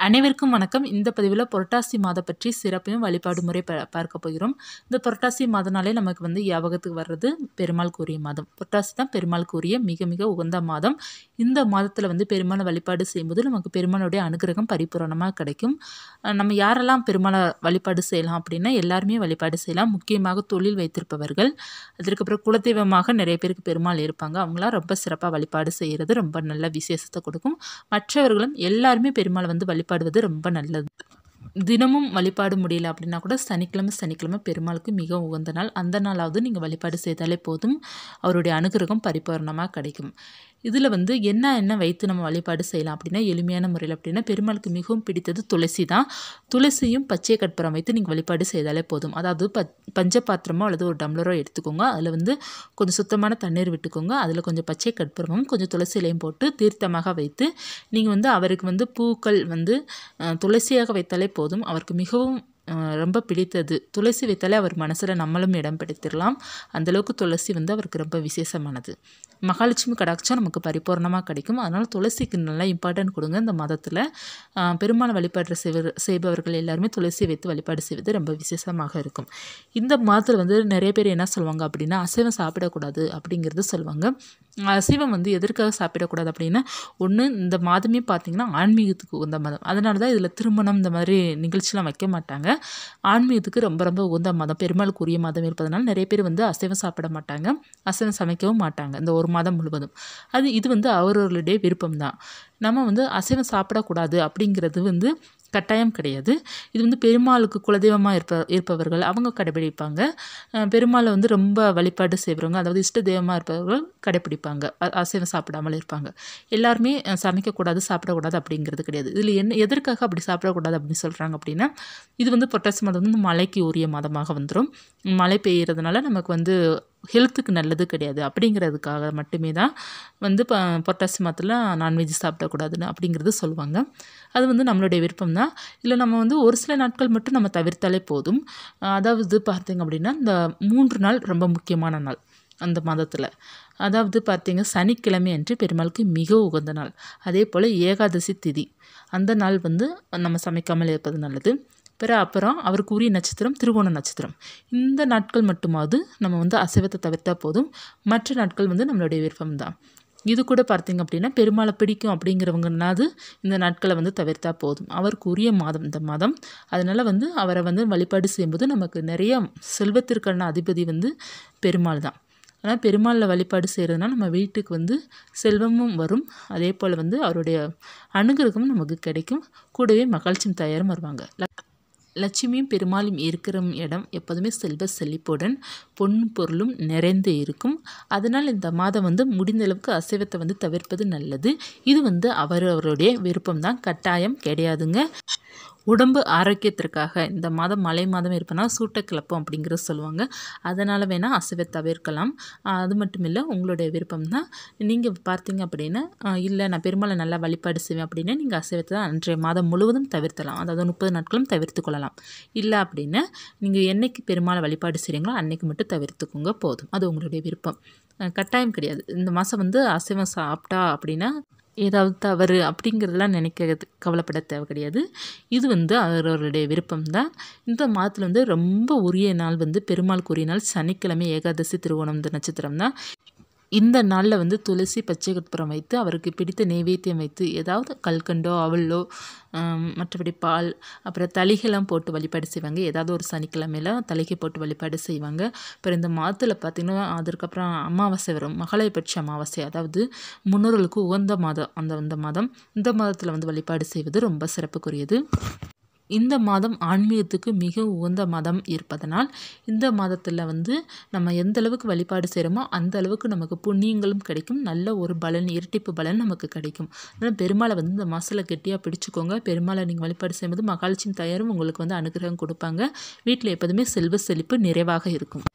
அனைவருக்கும் வணக்கம் இந்த பதிவில் புரட்டாசி மாதம் பற்றி சிறப்பையும் வழிபாடு முறை ப பார்க்க போகிறோம் இந்த புரட்டாசி மாதனாலே நமக்கு வந்து ஞாபகத்துக்கு வர்றது பெருமாள் கூறிய மாதம் புரட்டாசி தான் பெருமாள் கூறிய மிக மிக உகந்த மாதம் இந்த மாதத்தில் வந்து பெருமாளை வழிபாடு செய்யும்போது நமக்கு பெருமாளுடைய அனுகிரகம் பரிபூரணமாக கிடைக்கும் அஹ் நம்ம யாரெல்லாம் பெருமாளை வழிபாடு செய்யலாம் அப்படின்னா எல்லாருமே வழிபாடு செய்யலாம் முக்கியமாக தொழில் வைத்திருப்பவர்கள் அதற்கப்புறம் குலதெய்வமாக நிறைய பேருக்கு பெருமாள் இருப்பாங்க அவங்களாம் ரொம்ப சிறப்பாக வழிபாடு செய்கிறது ரொம்ப நல்ல விசேஷத்தை கொடுக்கும் மற்றவர்களும் எல்லாருமே பெருமாளை வந்து வழிபாடுவது ரொம்ப நல்லது தினமும் வழிபாடு முடியல அப்படின்னா கூட சனிக்கிழமை சனிக்கிழமை பெருமாளுக்கு மிக உகந்த நாள் அந்த நாளாவது நீங்கள் வழிபாடு செய்தாலே போதும் அவருடைய அனுகிரகம் பரிபூரணமாக கிடைக்கும் இதில் வந்து என்ன என்ன வைத்து நம்ம வழிபாடு செய்யலாம் அப்படின்னா எளிமையான முறையில் அப்படின்னா பெருமாளுக்கு மிகவும் பிடித்தது துளசி தான் துளசியும் பச்சை கற்பூரம் வைத்து நீங்கள் வழிபாடு செய்தாலே போதும் அதாவது ப பஞ்ச பாத்திரமோ அல்லது ஒரு டம்ளரோ எடுத்துக்கோங்க அதில் வந்து கொஞ்சம் சுத்தமான தண்ணீர் விட்டுக்கோங்க அதில் கொஞ்சம் பச்சை கற்பூரமும் கொஞ்சம் துளசி இலையும் போட்டு தீர்த்தமாக வைத்து நீங்கள் வந்து அவருக்கு வந்து பூக்கள் வந்து அஹ், துளசியாக வைத்தாலே போதும் அவருக்கு மிகவும் அஹ், ரொம்ப பிடித்தது துளசி வைத்தாலே அவர் மனசில் நம்மளும் இடம் பிடித்திடலாம் அந்தளவுக்கு துளசி வந்து அவருக்கு ரொம்ப விசேஷமானது மகாலட்சுமி கடாட்சம் நமக்கு பரிபூர்ணமாக கிடைக்கும் அதனால் துளசிக்கு நல்லா இம்பார்ட்டன்ட் கொடுங்க இந்த மதத்தில் பெருமாள் வழிபாடு செய்வர் செய்பவர்கள் எல்லாருமே துளசி வைத்து வழிபாடு செய்வது ரொம்ப விசேஷமாக இருக்கும் இந்த மாதத்தில் வந்து நிறைய பேர் என்ன சொல்லுவாங்க அப்படின்னா அசைவம் சாப்பிடக்கூடாது அப்படிங்கிறது சொல்லுவாங்க அசைவம் வந்து எதற்காக சாப்பிடக்கூடாது அப்படின்னா ஒன்று இந்த மாதமே பார்த்திங்கன்னா ஆன்மீகத்துக்கு உகந்த மதம் அதனால தான் இதில் திருமணம் இந்த மாதிரி நிகழ்ச்சிலாம் வைக்க மாட்டாங்க ஆன்மீகத்துக்கு ரொம்ப ரொம்ப உகந்த மதம் பெருமாளுக்குரிய மதம் இருப்பதனால நிறைய பேர் வந்து அசைவம் சாப்பிட மாட்டாங்க அசைவம் சமைக்கவும் மாட்டாங்க இந்த ஒரு மாதம் முழுவதும் அது இது வந்து அவரவர்களுடைய விருப்பம் தான் நம்ம வந்து அசைவம் சாப்பிடக்கூடாது அப்படிங்கிறது வந்து கட்டாயம் கிடையாது இது வந்து பெருமாளுக்கு குலதெய்வமாக இருப்ப இருப்பவர்கள் அவங்க கடைபிடிப்பாங்க அஹ் பெருமாளை வந்து ரொம்ப வழிபாடு செய்கிறவங்க அதாவது இஷ்ட தெய்வமாக இருப்பவர்கள் கடைபிடிப்பாங்க அ- அசைவம் சாப்பிடாமல் இருப்பாங்க எல்லாருமே அஹ், சமைக்கக்கூடாது சாப்பிடக்கூடாது அப்படிங்கிறது கிடையாது இதில் என்ன எதற்காக அப்படி சாப்பிடக்கூடாது அப்படின்னு சொல்கிறாங்க அப்படின்னா இது வந்து புரட்டாசி மாதம் வந்து மழைக்கு உரிய மாதமாக வந்துடும் மழை பெய்யறதுனால நமக்கு வந்து ஹெல்த்துக்கு நல்லது கிடையாது அப்படிங்கிறதுக்காக மட்டுமே தான் வந்து இப்போ புரட்டாசி மாதத்தில் நான்வெஜ் சாப்பிடக்கூடாதுன்னு அப்படிங்கிறது சொல்லுவாங்க அது வந்து நம்மளுடைய விருப்பம் தான் இல்லை நம்ம வந்து ஒரு சில நாட்கள் மட்டும் நம்ம தவிர்த்தாலே போதும் அஹ் அதாவது பார்த்தீங்க அப்படின்னா இந்த மூன்று நாள் ரொம்ப முக்கியமான நாள் அந்த மாதத்தில் அதாவது பார்த்தீங்க சனிக்கிழமை அன்று பெருமாளுக்கு மிக உகந்த நாள் அதே போல் ஏகாதசி திதி அந்த நாள் வந்து நம்ம சமைக்காமல் இருப்பது நல்லது பிற அப்புறம் அவருக்கு உரிய நட்சத்திரம் திருவோண நட்சத்திரம் இந்த நாட்கள் மட்டுமாவது நம்ம வந்து அசைவத்தை தவிர்த்தா போதும் மற்ற நாட்கள் வந்து நம்மளுடைய விருப்பம் தான் இது கூட பார்த்தீங்க அப்படின்னா பெருமாளை பிடிக்கும் அப்படிங்கிறவங்கனாவது இந்த நாட்களை வந்து தவிர்த்தா போதும் அவருக்கு உரிய மாதம் இந்த மாதம் அதனால் வந்து அவரை வந்து வழிபாடு செய்யும்போது நமக்கு நிறைய செல்வத்திற்கான அதிபதி வந்து பெருமாள் தான் ஆனால் பெருமாளில் வழிபாடு செய்கிறதுனால நம்ம வீட்டுக்கு வந்து செல்வமும் வரும் அதே போல் வந்து அவருடைய அனுகிரகமும் நமக்கு கிடைக்கும் கூடவே மகிழ்ச்சியும் தயாரும் வருவாங்க லக்- லட்சுமியும் பெருமாளும் இருக்கிற இடம் எப்போதுமே செல்வ செழிப்புடன் பொன் பொருளும் நிறைந்து இருக்கும் அதனால் இந்த மாதம் வந்து முடிந்த அளவுக்கு அசைவத்தை வந்து தவிர்ப்பது நல்லது இது வந்து அவர் அவருடைய விருப்பம் தான் கட்டாயம் கிடையாதுங்க உடம்பு ஆரோக்கியத்திற்காக இந்த மாதம் மழை மாதம் இருப்பனா சூட்டை கிளப்பும் அப்படிங்கிறது சொல்லுவாங்க அதனால் வேணால் அசைவை தவிர்க்கலாம் ஆஹ் அது மட்டும் இல்லை உங்களுடைய விருப்பம் தான் நீங்கள் பார்த்தீங்க அப்படின்னா ஆஹ் இல்லை நான் பெருமாளை நல்லா வழிபாடு செய்வேன் அப்படின்னா நீங்கள் அசைவத்தை தான் அன்றைய மாதம் முழுவதும் தவிர்த்தலாம் அதாவது முப்பது நாட்களும் தவிர்த்து கொள்ளலாம் இல்லை அப்படின்னா நீங்கள் என்னைக்கு பெருமாளை வழிபாடு செய்கிறீங்களோ அன்னைக்கு மட்டும் தவிர்த்துக்கோங்க போதும் அது உங்களுடைய விருப்பம் ஆஹ் கட்டாயம் கிடையாது இந்த மாதம் வந்து அசைவம் சாப்பிட்டா அப்படின்னா ஏதாவது தவறு அப்படிங்கிறதெல்லாம் நினைக்கிறது கவலைப்பட தேவை கிடையாது இது வந்து அவரவருடைய விருப்பம் தான் இந்த மாதத்தில் வந்து ரொம்ப உரிய நாள் வந்து பெருமாளுக்கு உரிய நாள் சனிக்கிழமை ஏகாதசி திருவோணம் இந்த நட்சத்திரம் தான் இந்த நாளில் வந்து துளசி பச்சை கற்பூரம் வைத்து அவருக்கு பிடித்த நெய்வேத்தியம் வைத்து ஏதாவது கல்கண்டோ அவலோ ஆம், மற்றபடி பால் அப்புறம் தளிகெல்லாம் போட்டு வழிபாடு செய்வாங்க ஏதாவது ஒரு சனிக்கிழமையில தளிகை போட்டு வழிபாடு செய்வாங்க அப்புறம் இந்த மாதத்தில் பார்த்திங்கன்னா அதுக்கப்புறம் அமாவாசை வரும் மகாலயபட்ச அமாவாசை அதாவது முன்னோர்களுக்கு உகந்த மாதம் அந்த அந்த மாதம் இந்த மாதத்தில் வந்து வழிபாடு செய்வது ரொம்ப சிறப்புக்குரியது இந்த மாதம் ஆன்மீகத்துக்கு மிக உகந்த மாதம் இருப்பதனால் இந்த மாதத்தில் வந்து நம்ம எந்த அளவுக்கு வழிபாடு செய்கிறோமோ அந்த அளவுக்கு நமக்கு புண்ணியங்களும் கிடைக்கும் நல்ல ஒரு பலன் இரட்டிப்பு பலன் நமக்கு கிடைக்கும் அதனால் பெருமாளை வந்து இந்த மாதத்தில் கெட்டியாக பிடிச்சுக்கோங்க பெருமாளை நீங்கள் வழிபாடு செய்யும்போது மகாலட்சுமி தயாரும் உங்களுக்கு வந்து அனுகிரகம் கொடுப்பாங்க வீட்டில் எப்போதுமே செல்வ செழிப்பு நிறைவாக இருக்கும்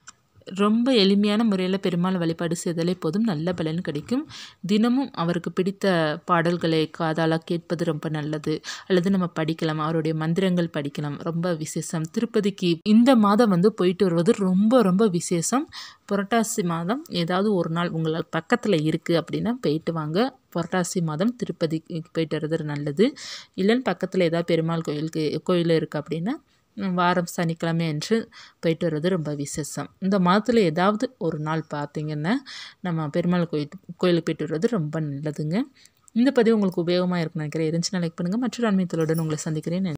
ரொம்ப எளிமையான முறையில் பெருமாள் வழிபாடு செய்தாலே போதும் நல்ல பலன் கிடைக்கும் தினமும் அவருக்கு பிடித்த பாடல்களை காதால் கேட்பது ரொம்ப நல்லது அல்லது நம்ம படிக்கலாம் அவருடைய மந்திரங்கள் படிக்கலாம் ரொம்ப விசேஷம் திருப்பதிக்கு இந்த மாதம் வந்து போயிட்டு வருவது ரொம்ப ரொம்ப விசேஷம் புரட்டாசி மாதம் ஏதாவது ஒரு நாள் உங்களை பக்கத்தில் இருக்குது அப்படின்னா போயிட்டு வாங்க புரட்டாசி மாதம் திருப்பதிக்கு போயிட்டு வர்றது நல்லது இல்லைன்னு பக்கத்தில் ஏதாவது பெருமாள் கோயிலுக்கு கோயில் இருக்குது அப்படின்னா வாரம் சனிக்கிழமை அன்று போயிட்டு வர்றது ரொம்ப விசேஷம் இந்த மாதத்தில் ஏதாவது ஒரு நாள் பார்த்திங்கன்னா நம்ம பெருமாள் கோயில் கோயிலுக்கு போயிட்டு வர்றது ரொம்ப நல்லதுங்க இந்த பதிவு உங்களுக்கு உபயோகமாக இருக்குன்னு நினைக்கிறேன் இருந்துச்சுன்னா லைக் பண்ணுங்கள் மற்றொரு அண்மையத்தலுடன் உங்களை சந்திக்கிறேன்